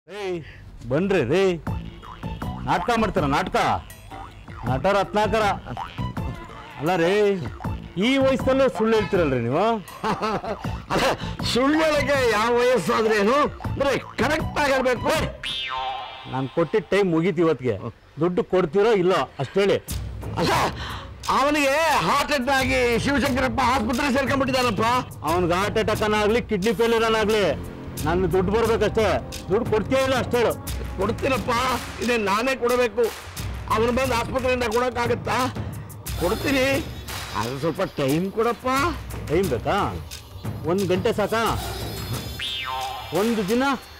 ಏಯ್ ಬನ್ರಿ ರೀ ನಾಟಕ ಮಾಡ್ತಾರ ನಾಟಕ ನಟ ರತ್ನಾಕರ ಅಲ್ಲ ರೀ ಈ ವಯಸ್ಸಲ್ಲೂ ಸುಳ್ಳು ಹೇಳ್ತೀರಲ್ರಿ ನೀವು ಅಲ್ಲ ಸುಳ್ಳೊಳಗೆ ಯಾವ ವಯಸ್ಸಾದ್ರೇನು ಬರೀ ಕರೆಕ್ಟ್ ಆಗಿರ್ಬೇಕು ನಾನು ಕೊಟ್ಟಿದ್ದ ಟೈಮ್ ಮುಗೀತು ಇವತ್ತಿಗೆ ದುಡ್ಡು ಕೊಡ್ತೀರೋ ಇಲ್ಲೋ ಅಷ್ಟು ಹೇಳಿ ಅಲ್ಲ ಅವನಿಗೆ ಹಾರ್ಟ್ ಅಟ್ಯಾಕ್ ಆಗಿ ಶಿವಶಂಕರಪ್ಪ ಆಸ್ಪತ್ರೆ ಸೇರ್ಕೊಂಡ್ಬಿಟ್ಟಿದ್ದಾನಪ್ಪ ಅವ್ನಿಗೆ ಹಾರ್ಟ್ ಅಟ್ಯಾಕ್ ಆಗಲಿ ಕಿಡ್ನಿ ಫೇಲ್ಯೂರ್ ಆಗಲಿ ನಾನು ದುಡ್ಡು ಬರ್ಬೇಕಷ್ಟೇ ದುಡ್ಡು ಕೊಡ್ತೀಯ ಇಲ್ಲ ಅಷ್ಟು ಹೇಳು ಕೊಡ್ತೀನಪ್ಪ ಇದೇ ನಾನೇ ಕೊಡಬೇಕು ಅವನು ಬಂದು ಆಸ್ಪತ್ರೆಯಿಂದ ಕೊಡೋಕ್ಕಾಗತ್ತಾ ಕೊಡ್ತೀನಿ ಅದು ಸ್ವಲ್ಪ ಟೈಮ್ ಕೊಡಪ್ಪ ಟೈಮ್ ಬೇಕಾ ಒಂದು ಗಂಟೆ ಸಾಕಾ ಒಂದು ದಿನ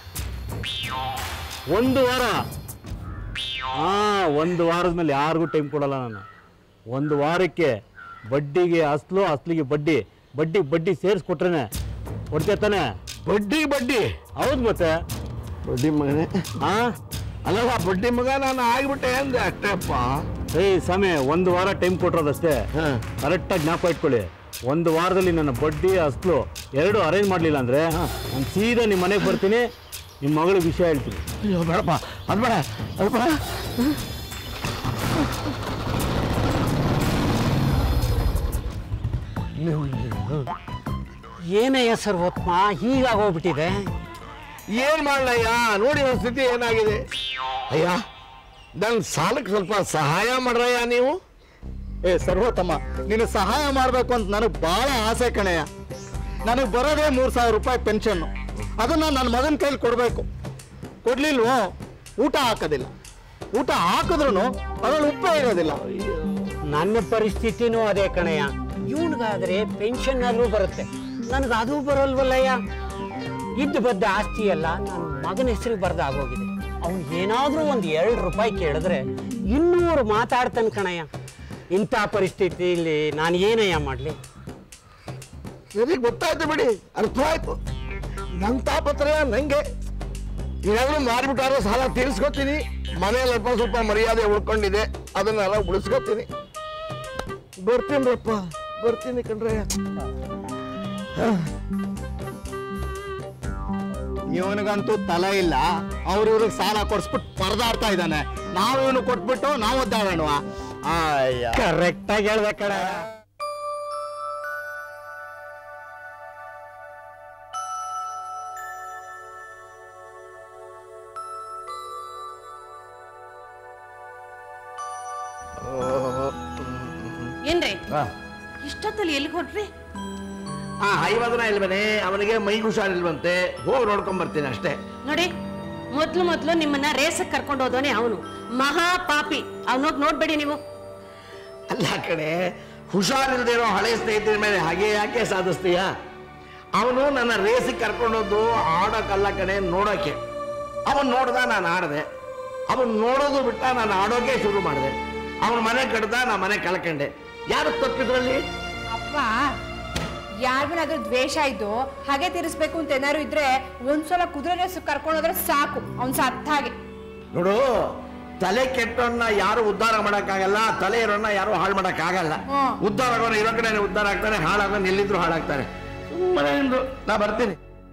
ಒಂದು ವಾರ ಹಾ ಒಂದು ವಾರದ ಮೇಲೆ ಯಾರಿಗೂ ಟೈಮ್ ಕೊಡಲ್ಲ ನಾನು ಒಂದು ವಾರಕ್ಕೆ ಬಡ್ಡಿಗೆ ಅಸ್ಲು ಅಸ್ಲಿಗೆ ಬಡ್ಡಿ ಬಡ್ಡಿ ಬಡ್ಡಿ ಸೇರಿಸ್ಕೊಟ್ರೇನೆ ಕೊಡ್ತೇ ತಾನೆ ಬಡ್ಡಿ ಬಡ್ಡಿ ಹೌದು ಮತ್ತೆ ಬಡ್ಡಿ ಮಗನೇ ಹಾ ಅಲ್ಲಲ್ಲ ಬಡ್ಡಿ ಮಗ ನಾನು ಆಗ್ಬಿಟ್ಟೆ ಅಂದೆ ಅಷ್ಟೇ ಅಪ್ಪ ಏಯ್ ಸಮಯ ಒಂದು ವಾರ ಟೈಮ್ ಕೊಟ್ಟಿರೋದಷ್ಟೇ ಹಾಂ ಕರೆಕ್ಟಾಗಿ ಜ್ಞಾಪಕ ಇಟ್ಕೊಳ್ಳಿ ಒಂದು ವಾರದಲ್ಲಿ ನನ್ನ ಬಡ್ಡಿ ಅಸ್ಲು ಎರಡು ಅರೇಂಜ್ ಮಾಡಲಿಲ್ಲ ಅಂದರೆ ನಾನು ಸೀದಾ ನಿಮ್ಮ ಮನೆಗೆ ಬರ್ತೀನಿ ನಿಮ್ಮ ಮಗಳ ವಿಷಯ ಹೇಳ್ತೀನಿ ಅಯ್ಯೋ ಬೇಡಪ್ಪ ಅದು ಬೇಡ ಅದು ಬೇಡ ಏನಯ್ಯ ಸರ್ವೋತ್ಮ ಹೀಗಾಗೋಗ್ಬಿಟ್ಟಿದೆ ಏನ್ ಮಾಡ್ಲಯ್ಯ ನೋಡಿ ನನ್ನ ಸ್ಥಿತಿ ಏನಾಗಿದೆ ಅಯ್ಯ ನನ್ನ ಸಾಲಕ್ಕೆ ಸ್ವಲ್ಪ ಸಹಾಯ ಮಾಡ್ರಯ್ಯ ನೀವು ಏ ಸರ್ವೋತ್ತಮ ನೀನು ಸಹಾಯ ಮಾಡಬೇಕು ಅಂತ ನನಗೆ ಭಾಳ ಆಸೆ ಕಣಯ್ಯ ನನಗೆ ಬರೋದೇ ಮೂರು ಸಾವಿರ ರೂಪಾಯಿ ಪೆನ್ಷನ್ನು ಅದನ್ನ ನನ್ನ ಮಗನ ಕೈಲಿ ಕೊಡಬೇಕು ಕೊಡ್ಲಿಲ್ವೋ ಊಟ ಹಾಕೋದಿಲ್ಲ ಊಟ ಹಾಕಿದ್ರು ಅದ್ರಲ್ಲಿ ಉಪ್ಪೇ ಇರೋದಿಲ್ಲ ನನ್ನ ಪರಿಸ್ಥಿತಿನೂ ಅದೇ ಕಣಯ್ಯ ಇವನಿಗಾದ್ರೆ ಪೆನ್ಷನ್ ಅಲ್ಲೂ ಬರುತ್ತೆ ನನಗೆ ಅದು ಬರಲ್ವಲ್ಲಯ್ಯ ಇದ್ದು ಬದ್ದ ಆಸ್ತಿ ಎಲ್ಲ ನನ್ನ ಮಗನ ಹೆಸರಿಗೆ ಬರ್ದು ಆಗೋಗಿದೆ ಅವ್ನು ಏನಾದರೂ ಒಂದು ಎರಡು ರೂಪಾಯಿ ಕೇಳಿದ್ರೆ ಇನ್ನೂರು ಮಾತಾಡ್ತಾನೆ ಕಣಯ್ಯ ಇಂಥ ಪರಿಸ್ಥಿತಿಯಲ್ಲಿ ನಾನು ಏನಯ್ಯ ಮಾಡಲಿ ನನಗೆ ಗೊತ್ತಾಯ್ತು ಬಿಡಿ ಅರ್ಥವಾಯ್ತು ನನ್ನ ತಾಪತ್ರಯ ನಂಗೆ ಏನಾದರೂ ಮಾರಿಬಿಟ್ಟಾರೋ ಸಾಲ ತೀರಿಸ್ಕೊತೀನಿ ಮನೆಯಲ್ಲಿ ಅಲ್ಪ ಸ್ವಲ್ಪ ಮರ್ಯಾದೆ ಉಳ್ಕೊಂಡಿದೆ ಅದನ್ನೆಲ್ಲ ಉಳಿಸ್ಕೊತೀನಿ ಬರ್ತೀನ್ರಪ್ಪ ಬರ್ತೀನಿ ಕಣ್ರಯ್ಯ ಇವನಿಗಂತೂ ತಲೆ ಇಲ್ಲ ಅವ್ರ ಇವ್ರಿಗೆ ಸಾಲ ಕೊಡ್ಸ್ಬಿಟ್ಟು ಪರದಾಡ್ತಾ ಇದ್ದಾನೆ ನಾವು ಇವನು ಕೊಟ್ಬಿಟ್ಟು ನಾವು ಒದ್ದಾಡೋಣ ಅಯ್ಯ ಕರೆಕ್ಟಾಗಿ ಹೇಳ್ದೆ ಕಣ ಏನ್ರಿ ಇಷ್ಟೊತ್ತಲ್ಲಿ ಎಲ್ಲಿ ಹೊಟ್ರಿ ಆ ಹೈವದನ ಇಲ್ವನೇ ಅವನಿಗೆ ಮೈ ಹುಷಾರಿಲ್ವಂತೆ ಹೋಗಿ ನೋಡ್ಕೊಂಡ್ ಬರ್ತೀನಿ ಅಷ್ಟೇ ನೋಡಿ ಮೊದ್ಲು ಮೊದ್ಲು ನಿಮ್ಮನ್ನ ರೇಸಕ್ ಕರ್ಕೊಂಡು ಹೋದವನೇ ಅವನು ಮಹಾ ಪಾಪಿ ಅವನೋಗ್ ನೋಡ್ಬೇಡಿ ನೀವು ಅಲ್ಲ ಕಡೆ ಹುಷಾರಿಲ್ದೇ ಇರೋ ಹಳೆ ಸ್ನೇಹಿತರ ಮೇಲೆ ಹಾಗೆ ಯಾಕೆ ಸಾಧಿಸ್ತೀಯ ಅವನು ನನ್ನ ರೇಸಿಗೆ ಕರ್ಕೊಂಡೋದ್ದು ಆಡೋಕ್ಕಲ್ಲ ಕಣೆ ನೋಡೋಕೆ ಅವನು ನೋಡ್ದ ನಾನು ಆಡಿದೆ ಅವನು ನೋಡೋದು ಬಿಟ್ಟ ನಾನು ಆಡೋಕೆ ಶುರು ಮಾಡಿದೆ ಅವನ ಮನೆ ಕಡ್ದ ನಾ ಮನೆ ಕಳ್ಕೊಂಡೆ ಯಾರು ತಪ್ಪಿದ್ರಲ್ಲಿ ಅಪ್ಪ ಯಾರಿಗನಾದ್ರೂ ದ್ವೇಷ ಇದ್ದು ಹಾಗೆ ತೀರಿಸ್ಬೇಕು ಅಂತ ಏನಾದ್ರು ಇದ್ರೆ ಒಂದ್ಸಲ ಕುದುರೆ ರೇಸು ಕರ್ಕೊಂಡು ಹೋದ್ರೆ ಸಾಕು ಅವ್ನ್ ಸತ್ತ ಹಾಗೆ ನೋಡು ತಲೆ ಕೆಟ್ಟವನ್ನ ಯಾರು ಉದ್ಧಾರ ಮಾಡಕ್ಕಾಗಲ್ಲ ತಲೆ ಇರೋನ್ನ ಯಾರು ಹಾಳು ಮಾಡಕ್ಕಾಗಲ್ಲ ಹ್ಮ್. ಉದ್ಧಾರ ಆಗೋನ ಇರೋ ಕಡೆ ಉದ್ಧಾರ ಆಗ್ತಾನೆ ಹಾಳಾಗೋನ್ ಎಲ್ಲಿದ್ರು ಹಾಳಾಗ್ತಾನೆ ಸುಮ್ಮನೆ ನಿಂದು. ನಾ ಬರ್ತೀನಿ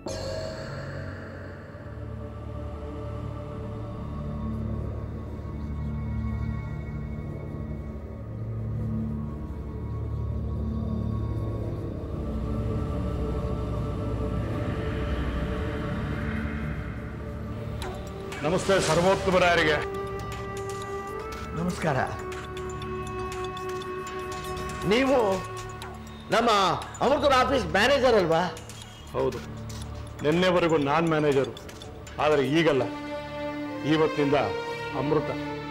ನಮಸ್ತೆ ಸರ್ವೋತ್ತಮರಾಯರಿಗೆ ನಮಸ್ಕಾರ ನೀವು ನಮ್ಮ ಅಮೃತರ ಆಫೀಸ್ ಮ್ಯಾನೇಜರ್ ಅಲ್ವಾ ಹೌದು ನಿನ್ನೆವರೆಗೂ ನಾನ್ ಮ್ಯಾನೇಜರು ಆದರೆ ಈಗಲ್ಲ ಇವತ್ತಿನಿಂದ ಅಮೃತ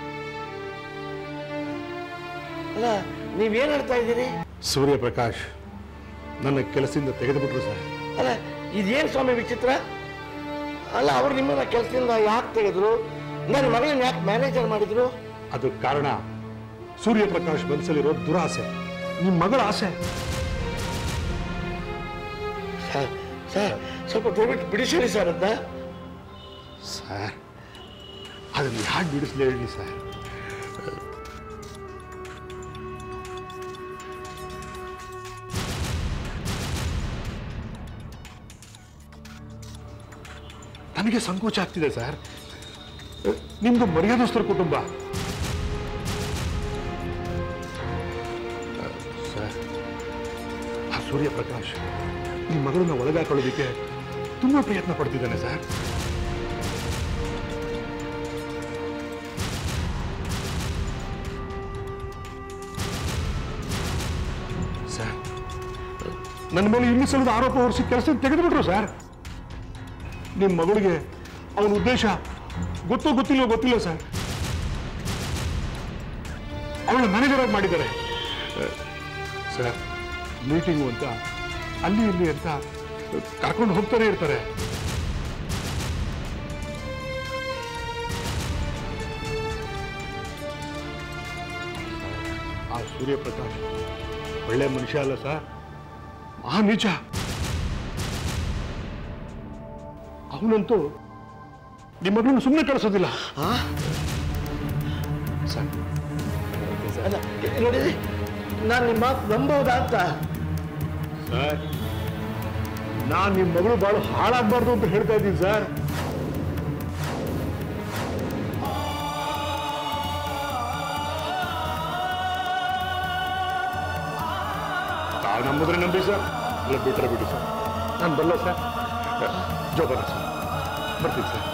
ಅಲ್ಲ ನೀವೇನ್ ಹೇಳ್ತಾ ಇದ್ದೀರಿ ಸೂರ್ಯಪ್ರಕಾಶ್ ನನ್ನ ಕೆಲಸದಿಂದ ತೆಗೆದುಬಿಟ್ರು ಸರ್ ಅಲ್ಲ ಇದೇನ್ ಸ್ವಾಮಿ ವಿಚಿತ್ರ ಅಲ್ಲ ಅವ್ರು ನಿಮ್ಮನ್ನ ಕೆಲಸದಿಂದ ಯಾಕೆ ತೆಗೆದ್ರು ನನ್ನ ಮಗಳನ್ನ ಯಾಕೆ ಮ್ಯಾನೇಜರ್ ಮಾಡಿದ್ರು ಅದು ಕಾರಣ ಸೂರ್ಯಪ್ರಕಾಶ್ ಮನಸ್ಸಲ್ಲಿರೋ ದುರಾಸೆ ನಿಮ್ಮ ಮಗಳ ಆಸೆ ಸರ್ ಸರ್ ಸ್ವಲ್ಪ ದಯವಿಟ್ಟು ಬಿಡಿಸಿರಿ ಸರ್ ಅಂತ ಸರ್ ಅದನ್ನು ಯಾಕೆ ಬಿಡಿಸ್ಲಿ ಹೇಳಿ ಸರ್ ನನಗೆ ನನಗೆ ಸಂಕೋಚ ಆಗ್ತಿದೆ ಸರ್ ನಿಮ್ದು ಮರ್ಯಾದಸ್ಥರ ಕುಟುಂಬ ಸರ್ ಆ ಸೂರ್ಯಪ್ರಕಾಶ್ ನಿಮ್ಮ ಮಗಳನ್ನ ಒಳಗಾಕೊಳ್ಳೋದಕ್ಕೆ ತುಂಬಾ ಪ್ರಯತ್ನ ಪಡ್ತಿದ್ದಾನೆ ಸರ್ ಸರ್ ನನ್ನ ಮೇಲೆ ಇಲ್ಲಿ ಸಲದ ಆರೋಪ ಹೊರಿಸಿ ಕೆಲಸ ತೆಗೆದುಬಿಟ್ರು ಸರ್ ನಿಮ್ಮ ಮಗಳಿಗೆ ಅವನ ಉದ್ದೇಶ ಗೊತ್ತೋ ಗೊತ್ತಿಲ್ಲ ಗೊತ್ತಿಲ್ಲ ಸರ್ ಅವಳ ಮ್ಯಾನೇಜರ್ ಆಗಿ ಮಾಡಿದ್ದಾರೆ ಅಹ್, ಸರ್ ಮೀಟಿಂಗು ಅಂತ ಅಲ್ಲಿ ಇಲ್ಲಿ ಅಂತ ಕರ್ಕೊಂಡು ಹೋಗ್ತಾನೆ ಇರ್ತಾರೆ ಆ ಸೂರ್ಯಪ್ರಕಾಶ್ ಒಳ್ಳೆ ಮನುಷ್ಯ ಅಲ್ಲ ಸರ್ ಮಹಾ ನೀಚ ಅವನಂತೂ ನಿಮ್ಮ ಮಗಳನ್ನು ಸುಮ್ಮನೆ ಕಳಿಸೋದಿಲ್ಲ ಸರ್ ಅಲ್ಲ ನೋಡಿ ನಾನು ನಿಮ್ಮ ಮಾತು ನಂಬಹುದಾ ಅಂತ ಸರ್ ನಾನು ನಿಮ್ಮ ಮಗಳು ಬಹಳ ಹಾಳಾಗಬಾರ್ದು ಅಂತ ಹೇಳ್ತಾ ಇದ್ದೀನಿ ಸರ್ ತಾವು ನಂಬಿದ್ರೆ ನಂಬಿ ಸರ್ ಇಲ್ಲ ಬಿಟ್ರೆ ಬಿಡಿ ಸರ್ ನಾನು ಬಲ್ಲ ಸರ್ ಜೋಪಾನ ಸರ್ ಬರ್ತೀನಿ ಸರ್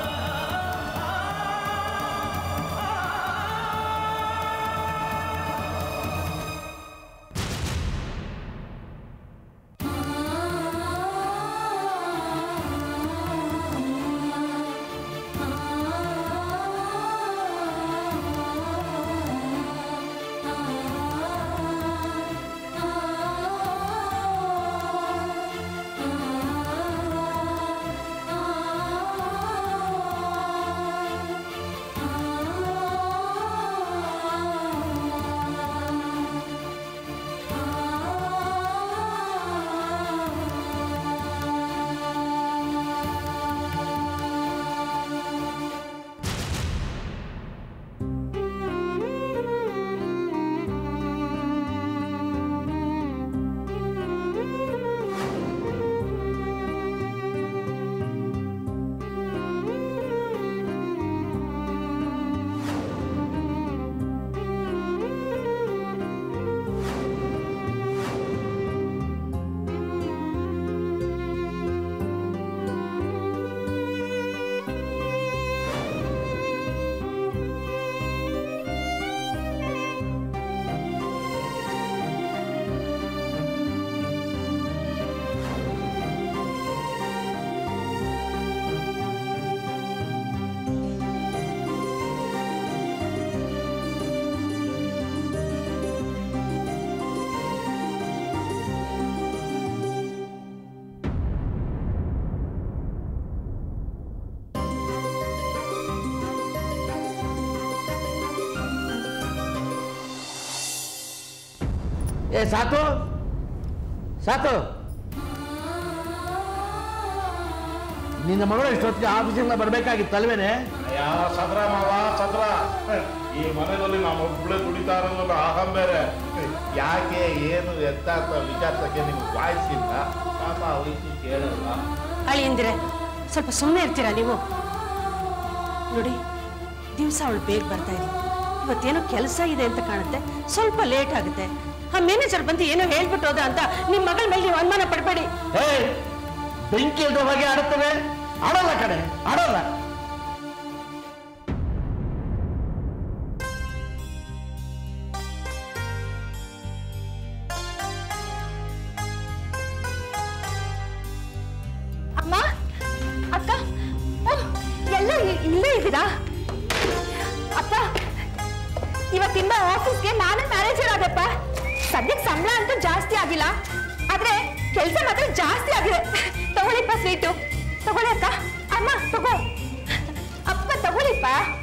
ಏ ಸಾತು ಸಾತು ನಿನ್ನ ಮಗಳು ಇಷ್ಟೊತ್ತಿಗೆ ಆಫೀಸಿಂದ ಬರ್ಬೇಕಾಗಿತ್ತು ಅಲ್ವೇನೆ ಯಾ ಸದ್ರ ಮಾವ ಸದ್ರ ಈ ಮನೆಯಲ್ಲಿ ನಾವು ಒಬ್ಬಳೆ ದುಡಿತಾ ಇರೋದು ಅಹಂ ಬೇರೆ ಯಾಕೆ ಏನು ಎತ್ತ ಅಂತ ವಿಚಾರಿಸಕ್ಕೆ ನಿಮ್ಗೆ ವಾಯ್ಸಿಲ್ಲ ಪಾಪ ಅವರಿಗೆ ಕೇಳಲ್ಲ ಅಳಿಯಂದಿರೆ ಸ್ವಲ್ಪ ಸುಮ್ಮನೆ ಇರ್ತೀರಾ ನೀವು ನೋಡಿ ದಿವಸ ಅವಳು ಬೇಗ ಬರ್ತಾ ಇದ್ಲು ಇವತ್ತೇನೋ ಕೆಲಸ ಇದೆ ಅಂತ ಕಾಣುತ್ತೆ ಸ್ವಲ್ಪ ಲೇಟ್ ಆಗುತ್ತೆ ಆ ಮ್ಯಾನೇಜರ್ ಬಂದು ಏನೋ ಹೇಳ್ಬಿಟ್ಟು ಹೋದ ಅಂತ ನಿಮ್ಮ ಮಗಳ ಮೇಲೆ ನೀವು ಅನುಮಾನ ಪಡಬೇಡಿ ಹೇ ಬೆಂಕಿ ಇದ್ದ ಹಾಗೆ ಆಡುತ್ತವೆ ಆಡಲ್ಲ ಕಡೆ ಆಡಲ್ಲ ಅಮ್ಮ ಅಕ್ಕ ಓ, ಎಲ್ಲ ಇ- ಇಲ್ಲೇ ಇದ್ದೀರಾ ಅಪ್ಪ ಇವತ್ತಿಂದ ಆಫೀಸ್ಗೆ ನಾನೇ ಮ್ಯಾನೇಜರ್ ಆದಪ್ಪ ಸದ್ಯಕ್ಕೆ ಸಂಬಳ ಅಂತೂ ಜಾಸ್ತಿ ಆಗಿಲ್ಲ ಆದ್ರೆ ಕೆಲಸ ಮಾತ್ರ ಜಾಸ್ತಿ ಆಗಿದೆ ತಗೊಳ್ಳಿಪ್ಪ ಸ್ವೀಟು ತಗೊಳ್ಳಿ ಅಕ್ಕ ಅಮ್ಮ ತಗೋ ಅಪ್ಪ ತಗೊಳ್ಳಿಪ್ಪ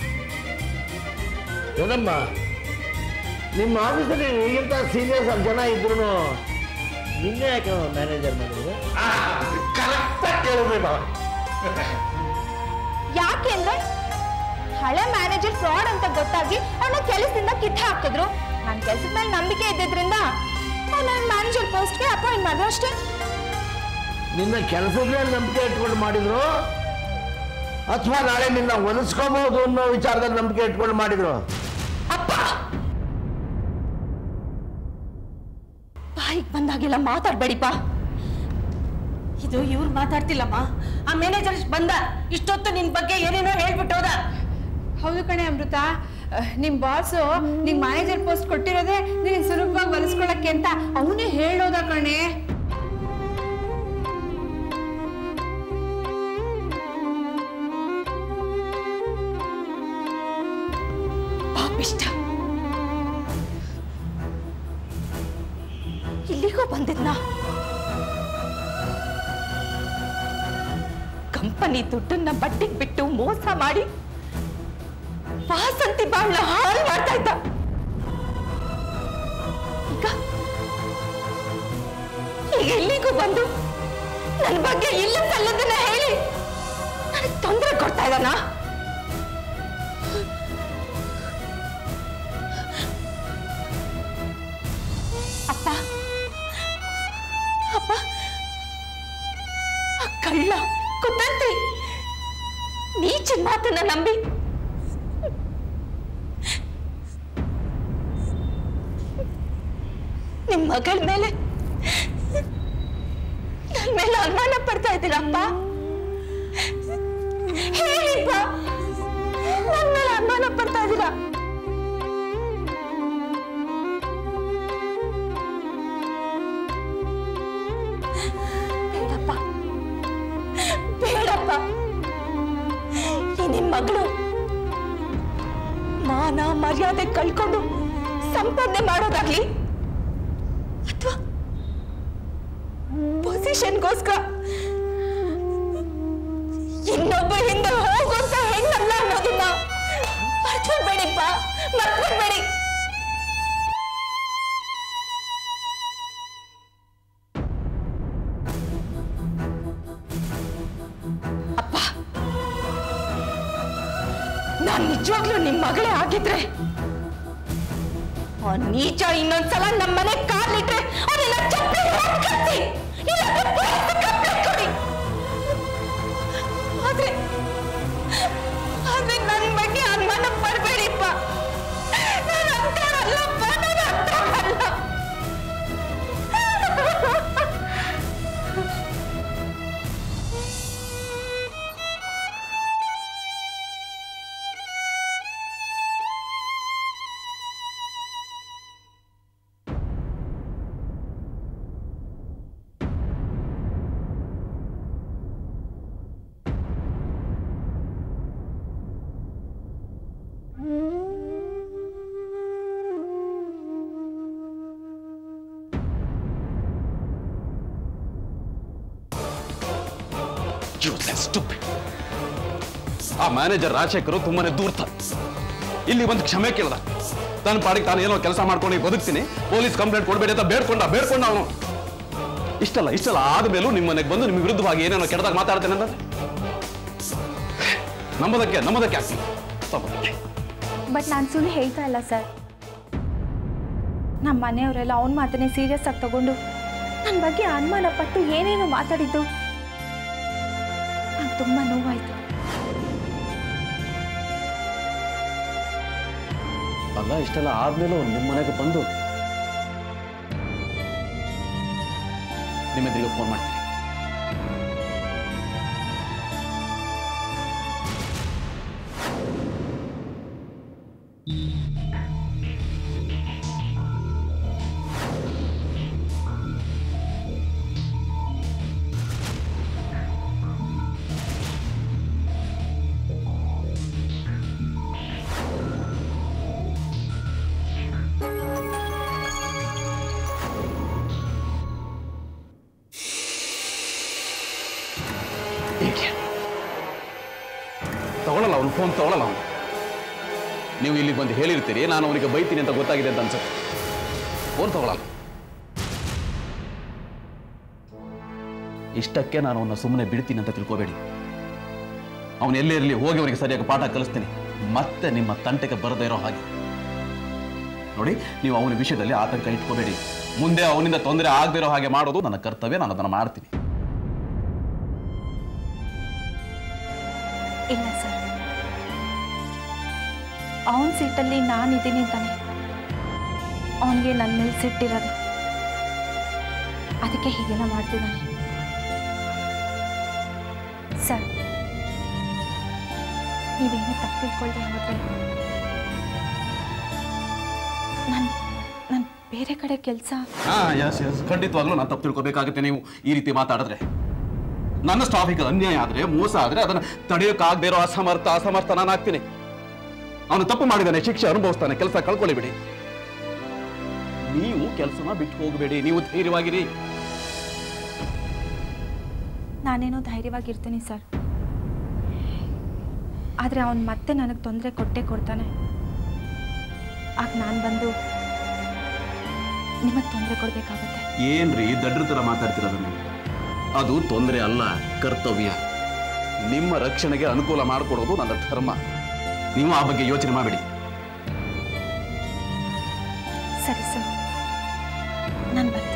ಏನಮ್ಮ ನಿಮ್ಮ ಆಫೀಸಲ್ಲಿ ಈಗಿಂತ ಸೀನಿಯರ್ಸ್ ಜನ ಇದ್ರು ನಿನ್ನೆ ಯಾಕೆ ಮ್ಯಾನೇಜರ್ ಮಾಡಿದ್ರು ಕರೆಕ್ಟಾಗಿ ಕೇಳಿದ್ರಿ ಮಾವ ಯಾಕೆ ಅಂದ್ರೆ ಹಳೆ ಮ್ಯಾನೇಜರ್ ಫ್ರಾಡ್ ಅಂತ ಗೊತ್ತಾಗಿ ಅವನ ಕೆಲಸದಿಂದ ಕಿತ್ತ ಹಾಕಿದ್ರು ನನ್ನ ಕೆಲಸದ ಮೇಲೆ ನಂಬಿಕೆ ಇದ್ದಿದ್ರಿಂದ ನನ್ನ ಮ್ಯಾನೇಜರ್ ಪೋಸ್ಟ್ಗೆ ಅಪಾಯಿಂಟ್ ಮಾಡಿದ್ರು ಅಷ್ಟೇ ನಿನ್ನ ಕೆಲಸದ ಮೇಲೆ ನಂಬಿಕೆ ಇಟ್ಕೊಂಡು ಮಾಡಿದ್ರು ಅಥವಾ ನಾಳೆ ನಿನ್ನ ಒಲಿಸ್ಕೋಬಹುದು ಅನ್ನೋ ವಿಚಾರದಲ್ಲಿ ನಂಬಿಕೆ ಇಟ್ಕೊಂಡು ಮಾಡಿದ್ರು ಅಪ್ಪ ಬಾಯಿಗೆ ಬಂದಾಗೆಲ್ಲ ಮಾತಾಡ್ಬೇಡಿಪ್ಪ ಇದು ಇವ್ರು ಮಾತಾಡ್ತಿಲ್ಲಮ್ಮ ಆ ಮ್ಯಾನೇಜರ್ ಬಂದ ಇಷ್ಟೊತ್ತು ನಿನ್ ಬಗ್ಗೆ ಏನೇನೋ ಹೇಳ್ಬಿಟ್ಟು ಹೋದ ಹೌದು ಕಣೆ ಅಮೃತ ಅಹ್, ನಿಮ್ ಬಾಸು ನಿಮ್ ಮ್ಯಾನೇಜರ್ ಪೋಸ್ಟ್ ಕೊಟ್ಟಿರೋದೇ ನಿನಗೆ ಸುಲಭವಾಗಿ ಹೊಲಿಸ್ಕೊಳಕ್ಕೆ ಅಂತ ಅವನೇ ಹೇಳೋದ ಕಣೆ ಪಾಪಿಷ್ಟ ಇಲ್ಲಿಗೂ ಬಂದಿದ್ನ ಕಂಪನಿ ದುಡ್ಡನ್ನ ಬಡ್ಡಿಗೆ ಬಿಟ್ಟು ಮೋಸ ಮಾಡಿ ವಾಸಂತಿ ಬಾಳ್ನ ಹಾಳು ಮಾಡ್ತಾ ಇದ್ದ ಈಗ ಈಗ ಇಲ್ಲಿಗೂ ಬಂದು ನನ್ನ ಬಗ್ಗೆ ಇಲ್ಲ ಸಲ್ಲದನ್ನ ಹೇಳಿ ನನಗೆ ತೊಂದರೆ ಕೊಡ್ತಾ ಇದ್ದಾನಾ ಅಪ್ಪ ಅಪ್ಪ ಆ ಕಳ್ಳ ಕುತಂತ್ರಿ ನೀಚಿನ ಮಾತನ್ನ ನಂಬಿ ನಿಮ್ ಮಗಳ ಮೇಲೆ ನನ್ ಮೇಲೆ ಅನುಮಾನ ಪಡ್ತಾ ಇದ್ದೀರಪ್ಪ ಹೇಳಿಪ್ಪ ನನ್ ಮೇಲೆ ಅನುಮಾನ ಪಡ್ತಾ ಇದ್ದೀರಾ ಬೇಡಪ್ಪ ಬೇಡಪ್ಪ ಈ ನಿಮ್ ಮಗಳು ಮಾನ ಮರ್ಯಾದೆ ಕಳ್ಕೊಂಡು ಸಂಪಾದನೆ ಮಾಡೋದಾಗ್ಲಿ ಅಥವಾ ಪೊಸಿಷನ್ಗೋಸ್ಕರ ಇನ್ನೊಬ್ಬ ಹಿಂದೆ ಹೋಗುವಂತ ಹೆಣ್ಣಲ್ಲ ಅನ್ನೋದನ್ನ ಮರ್ತ್ಬಿಡ್ಬೇಡಿಪ್ಪ ಮರ್ತ್ಬಿಡ್ಬೇಡಿ ಅಪ್ಪ ನಾನ್ ನಿಜವಾಗ್ಲೂ ನಿಮ್ ಮಗಳೇ ಆಗಿದ್ರೆ ಆ ನೀಚ ಇನ್ನೊಂದ್ಸಲ ನಮ್ಮ ಮನೆ ಕಾಲಿಟ್ರೆ ಅವನೆಲ್ಲ ಚಪ್ಪಲಿ ಹೊಡ್ದ್ ಕಳ್ಸಿ. ಇಲ್ಲಾಂದ್ರೆ ಪೊಲೀಸ್ಗೆ ಕಂಪ್ಲೇಂಟ್ ಕೊಡಿ. ಆದ್ರೆ ಆದ್ರೆ ನನ್ ಬಗ್ಗೆ ಅನುಮಾನ ಪಡ್ಬೇಡಿಪ್ಪ ನಾನು ಅಂಥವಳಲ್ಲಪ್ಪ, ನಾನು ಅಂಥವಳಲ್ಲ. ಆ ಮ್ಯಾನೇಜರ್ ರಾಜಶೇಖರು ತುಂಬಾನೇ ದೂರ್ತ ಇಲ್ಲಿ ಒಂದು ಕ್ಷಮೆ ಕೇಳ್ದ ತನ್ನ ಪಾಡಿಗೆ ತಾನು ಏನೋ ಕೆಲಸ ಮಾಡ್ಕೊಂಡು ಬದುಕ್ತೀನಿ ಪೊಲೀಸ್ ಕಂಪ್ಲೇಂಟ್ ಕೊಡಬೇಡಿ ಅಂತ ಬೇಡ್ಕೊಂಡ ಬೇಡ್ಕೊಂಡ ಅವನು ಇಷ್ಟಲ್ಲ ಇಷ್ಟಲ್ಲ ಆದ್ಮೇಲೂ ನಿಮ್ಮ ಮನೆಗೆ ಬಂದು ನಿಮ್ಮ ವಿರುದ್ಧವಾಗಿ ಏನೇನೋ ಕೆಟ್ಟದಾಗ ಮಾತಾಡ್ತೇನೆ ಅಂತ ನಂಬೋದಕ್ಕೆ ನಂಬೋದಕ್ಕೆ ಆಗ್ತೀನಿ ತಪ್ಪು. ಬಟ್ ನಾನು ಸುಳ್ಳು ಹೇಳ್ತಾ ಇಲ್ಲ ಸರ್ ನಮ್ಮ ಮನೆಯವರೆಲ್ಲ ಅವನ ಮಾತನ್ನೇ ಸೀರಿಯಸ್ ಆಗಿ ತಗೊಂಡು ನನ್ನ ಬಗ್ಗೆ ಅನುಮಾನ ಪಟ್ಟು ಏನೇನು ಮಾತಾಡಿದ್ದು ನಂಗೆ ತುಂಬ ನೋವಾಯ್ತು ಅಲ್ಲ ಇಷ್ಟೆಲ್ಲ ಆದ್ಮೇಲೂ ನಿಮ್ಮ ಮನೆಗೆ ಬಂದು ನಿಮ್ಮೆದುರಿಗೆ ಫೋನ್ ಮಾಡ್ತೀನಿ ತಗೊಳ್ಳಲ್ಲ ಅವನು ಫೋನ್ ತಗೊಳ್ಳಲ್ಲ ಅವನು ನೀವು ಇಲ್ಲಿಗೆ ಬಂದು ಹೇಳಿರ್ತೀರಿ ನಾನು ಅವನಿಗೆ ಬೈತೀನಿ ಅಂತ ಗೊತ್ತಾಗಿದೆ ಅಂತ ಅನ್ಸುತ್ತೆ ಫೋನ್ ತಗೊಳ್ಳಲ್ಲ ಇಷ್ಟಕ್ಕೆ ನಾನು ಅವನ್ನ ಸುಮ್ಮನೆ ಬಿಡ್ತೀನಿ ಅಂತ ತಿಳ್ಕೊಬೇಡಿ ಅವನು ಎಲ್ಲೇ ಇರಲಿ ಹೋಗಿ ಅವನಿಗೆ ಸರಿಯಾಗಿ ಪಾಠ ಕಲಿಸ್ತೀನಿ ಮತ್ತೆ ನಿಮ್ಮ ತಂಟೆಗೆ ಬರದೇ ಇರೋ ಹಾಗೆ ನೋಡಿ ನೀವು ಅವನ ವಿಷಯದಲ್ಲಿ ಆತಂಕ ಇಟ್ಕೋಬೇಡಿ ಮುಂದೆ ಅವನಿಂದ ತೊಂದರೆ ಆಗದೇ ಇರೋ ಹಾಗೆ ಮಾಡೋದು ನನ್ನ ಕರ್ತವ್ಯ ನಾನು ಅದನ್ನು ಮಾಡ್ತೀನಿ ಇಲ್ಲ ಸರ್ ಅವನ ಸೀಟಲ್ಲಿ ನಾನಿದ್ದೀನಿ ಅಂತಾನೆ ಅವನಿಗೆ ನನ್ನ ಮೇಲೆ ಸಿಟ್ಟಿರೋದು ಅದಕ್ಕೆ ಹೀಗೆಲ್ಲ ಮಾಡ್ತಿದ್ದಾನೆ ಸರ್ ನೀವೇನು ತಪ್ಪು ತಿಳ್ಕೊಳ್ದೆ ಹೋದ್ರೆ ನಾನು ನಾನು ಬೇರೆ ಕಡೆ ಕೆಲಸ ಹಾ ಎಸ್ ಎಸ್ ಖಂಡಿತವಾಗ್ಲೂ ನಾನು ತಪ್ಪು ತಿಳ್ಕೊಬೇಕಾಗುತ್ತೆ ನೀವು ಈ ರೀತಿ ಮಾತಾಡಿದ್ರೆ ನನ್ನ ಸ್ಟಾಫಿಗೆ ಅನ್ಯಾಯ ಆದ್ರೆ ಮೋಸ ಆದ್ರೆ ಅದನ್ನ ತಡೆಯೋಕ್ಕಾಗದೇ ಇರೋ ಅಸಮರ್ಥ ಅಸಮರ್ಥ ನಾನು ಆಗ್ತೀನಿ ಅವನು ತಪ್ಪು ಮಾಡಿದಾನೆ ಶಿಕ್ಷೆ ಅನುಭವಿಸ್ತಾನೆ ಕೆಲಸ ಕಳ್ಕೊಳ್ಳಿ ಬಿಡಿ ನೀವು ಕೆಲಸನ ಬಿಟ್ಟು ಹೋಗಬೇಡಿ ನೀವು ಧೈರ್ಯವಾಗಿರಿ ನಾನೇನೋ ಧೈರ್ಯವಾಗಿರ್ತೀನಿ ಸರ್ ಆದರೆ ಅವನು ಮತ್ತೆ ನನಗೆ ತೊಂದರೆ ಕೊಟ್ಟೇ ಕೊಡ್ತಾನೆ ಆಗ ನಾನು ಬಂದು ನಿಮಗೆ ತೊಂದರೆ ಕೊಡಬೇಕಾಗತ್ತೆ ಏನ್ರಿ ದಡ್ರ ತರ ಮಾತಾಡ್ತಿರೋದು ನೀವು ಅದು ತೊಂದರೆ ಅಲ್ಲ ಕರ್ತವ್ಯ ನಿಮ್ಮ ರಕ್ಷಣೆಗೆ ಅನುಕೂಲ ಮಾಡಿಕೊಡೋದು ನನ್ನ ಧರ್ಮ ನೀವು ಆ ಬಗ್ಗೆ ಯೋಚನೆ ಮಾಡಬೇಡಿ ಸರಿ ಸರ್ ನಾನು ಬರ್ತೀನಿ